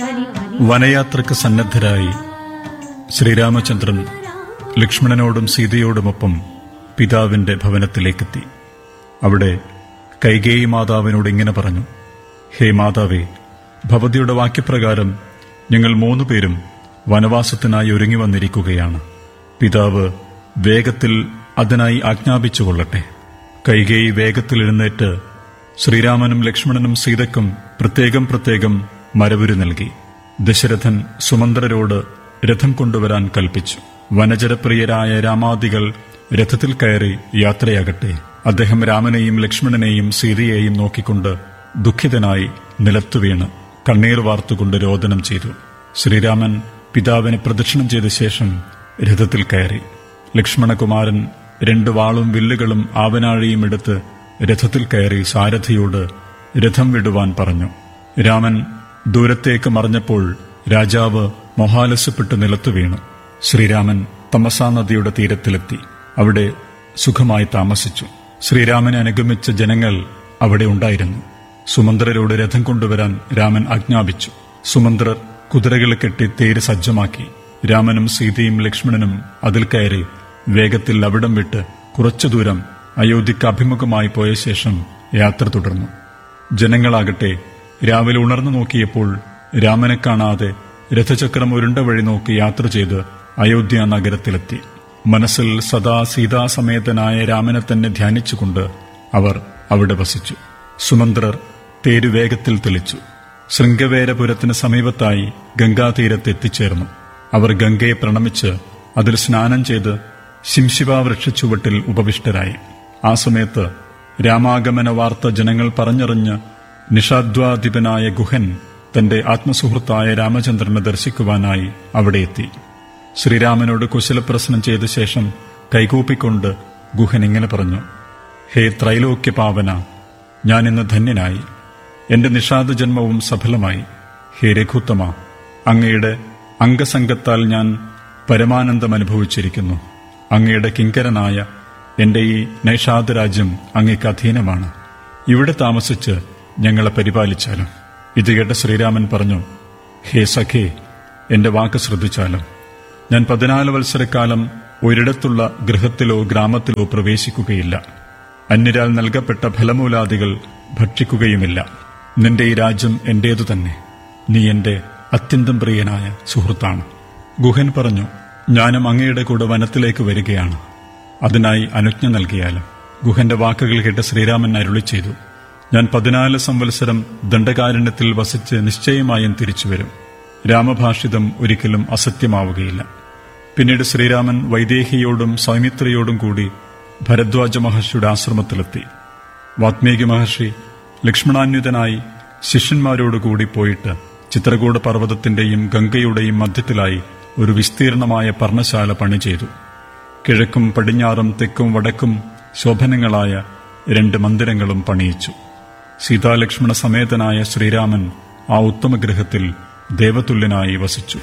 വനയാത്രക്ക് സന്നദ്ധരായി ശ്രീരാമചന്ദ്രൻ ലക്ഷ്മണനോടും സീതയോടുമൊപ്പം പിതാവിന്റെ ഭവനത്തിലേക്കെത്തി അവിടെ കൈകേയി മാതാവിനോട് ഇങ്ങനെ പറഞ്ഞു ഹേ മാതാവേ ഭവതിയുടെ വാക്യപ്രകാരം ഞങ്ങൾ മൂന്നുപേരും വനവാസത്തിനായി ഒരുങ്ങി വന്നിരിക്കുകയാണ് പിതാവ് വേഗത്തിൽ അതിനായി ആജ്ഞാപിച്ചുകൊള്ളട്ടെ കൈകേയി വേഗത്തിൽ എഴുന്നേറ്റ് ശ്രീരാമനും ലക്ഷ്മണനും സീതയ്ക്കും പ്രത്യേകം പ്രത്യേകം മരവുരു നൽകി ദശരഥൻ സുമന്ത്രരോട് രഥം കൊണ്ടുവരാൻ കൽപ്പിച്ചു വനജരപ്രിയരായ രാമാദികൾ രഥത്തിൽ കയറി യാത്രയാകട്ടെ അദ്ദേഹം രാമനെയും ലക്ഷ്മണനെയും സീതയെയും നോക്കിക്കൊണ്ട് ദുഃഖിതനായി നിലത്തു വീണ് കണ്ണീർ വാർത്തുകൊണ്ട് രോദനം ചെയ്തു ശ്രീരാമൻ പിതാവിനെ പ്രദക്ഷിണം ചെയ്ത ശേഷം രഥത്തിൽ കയറി ലക്ഷ്മണകുമാരൻ രണ്ട് വാളും വില്ലുകളും ആവനാഴിയും എടുത്ത് രഥത്തിൽ കയറി സാരഥിയോട് രഥം വിടുവാൻ പറഞ്ഞു രാമൻ ദൂരത്തേക്ക് മറിഞ്ഞപ്പോൾ രാജാവ് മൊഹാലസ്യപ്പെട്ട് നിലത്തു വീണു ശ്രീരാമൻ തമസാ നദിയുടെ തീരത്തിലെത്തി അവിടെ സുഖമായി താമസിച്ചു ശ്രീരാമനെ അനുഗമിച്ച ജനങ്ങൾ അവിടെ ഉണ്ടായിരുന്നു സുമന്ത്രരോട് രഥം കൊണ്ടുവരാൻ രാമൻ ആജ്ഞാപിച്ചു സുമന്ത്രർ കുതിരകൾ കെട്ടി തേര് സജ്ജമാക്കി രാമനും സീതയും ലക്ഷ്മണനും അതിൽ കയറി വേഗത്തിൽ അവിടം വിട്ട് കുറച്ചു ദൂരം അയോധ്യക്ക് അഭിമുഖമായി പോയ ശേഷം യാത്ര തുടർന്നു ജനങ്ങളാകട്ടെ രാവിലെ ഉണർന്നു നോക്കിയപ്പോൾ രാമനെ കാണാതെ രഥചക്രം ഉരുണ്ട വഴി നോക്കി യാത്ര ചെയ്ത് അയോധ്യ നഗരത്തിലെത്തി മനസ്സിൽ സദാ സീതാസമേതനായ രാമനെ തന്നെ ധ്യാനിച്ചുകൊണ്ട് അവർ അവിടെ വസിച്ചു സുമന്ത്രർ തേരു വേഗത്തിൽ തെളിച്ചു ശൃംഗവേരപുരത്തിന് സമീപത്തായി ഗംഗാതീരത്ത് എത്തിച്ചേർന്നു അവർ ഗംഗയെ പ്രണമിച്ച് അതിൽ സ്നാനം ചെയ്ത് ശിംശിവ വൃക്ഷച്ചുവട്ടിൽ ഉപവിഷ്ടരായി ആ സമയത്ത് രാമാഗമന വാർത്ത ജനങ്ങൾ പറഞ്ഞറിഞ്ഞ് നിഷാദ്വാധിപനായ ഗുഹൻ തന്റെ ആത്മസുഹൃത്തായ രാമചന്ദ്രനെ ദർശിക്കുവാനായി അവിടെ എത്തി ശ്രീരാമനോട് കുശലപ്രശ്നം ചെയ്ത ശേഷം കൈകൂപ്പിക്കൊണ്ട് ഗുഹൻ ഇങ്ങനെ പറഞ്ഞു ഹേ ത്രൈലോക്യ പാവന ഞാൻ ഇന്ന് ധന്യനായി എന്റെ നിഷാദ ജന്മവും സഫലമായി ഹേ രഘുത്തമ അങ്ങയുടെ അംഗസംഗത്താൽ ഞാൻ പരമാനന്ദം അനുഭവിച്ചിരിക്കുന്നു അങ്ങയുടെ കിങ്കരനായ എന്റെ ഈ നൈഷാദ രാജ്യം അങ്ങേക്ക് അധീനമാണ് ഇവിടെ താമസിച്ച് ഞങ്ങളെ പരിപാലിച്ചാലും ഇത് കേട്ട ശ്രീരാമൻ പറഞ്ഞു ഹേ സഖേ എന്റെ വാക്ക് ശ്രദ്ധിച്ചാലും ഞാൻ പതിനാല് വത്സരക്കാലം ഒരിടത്തുള്ള ഗൃഹത്തിലോ ഗ്രാമത്തിലോ പ്രവേശിക്കുകയില്ല അന്യരാൽ നൽകപ്പെട്ട ഫലമൂലാദികൾ ഭക്ഷിക്കുകയുമില്ല നിന്റെ ഈ രാജ്യം എന്റേതു തന്നെ നീ എന്റെ അത്യന്തം പ്രിയനായ സുഹൃത്താണ് ഗുഹൻ പറഞ്ഞു ഞാനും അങ്ങയുടെ കൂടെ വനത്തിലേക്ക് വരികയാണ് അതിനായി അനുജ്ഞ നൽകിയാലും ഗുഹന്റെ വാക്കുകൾ കേട്ട് ശ്രീരാമൻ അരുളി ചെയ്തു ഞാൻ പതിനാല് സംവത്സരം ദണ്ഡകാരണ്യത്തിൽ വസിച്ച് നിശ്ചയമായും തിരിച്ചുവരും രാമഭാഷിതം ഒരിക്കലും അസത്യമാവുകയില്ല പിന്നീട് ശ്രീരാമൻ വൈദേഹിയോടും സൗമിത്രയോടും കൂടി ഭരദ്വാജ മഹർഷിയുടെ ആശ്രമത്തിലെത്തി വാത്മീകി മഹർഷി ലക്ഷ്മണാന്വിതനായി ശിഷ്യന്മാരോടുകൂടി പോയിട്ട് ചിത്രകൂട പർവ്വതത്തിന്റെയും ഗംഗയുടെയും മധ്യത്തിലായി ഒരു വിസ്തീർണമായ പർണശാല പണി ചെയ്തു കിഴക്കും പടിഞ്ഞാറും തെക്കും വടക്കും ശോഭനങ്ങളായ രണ്ട് മന്ദിരങ്ങളും പണിയിച്ചു സീതാലക്ഷ്മണ സമേതനായ ശ്രീരാമൻ ആ ഉത്തമഗൃഹത്തിൽ ദേവതുല്യനായി വസിച്ചു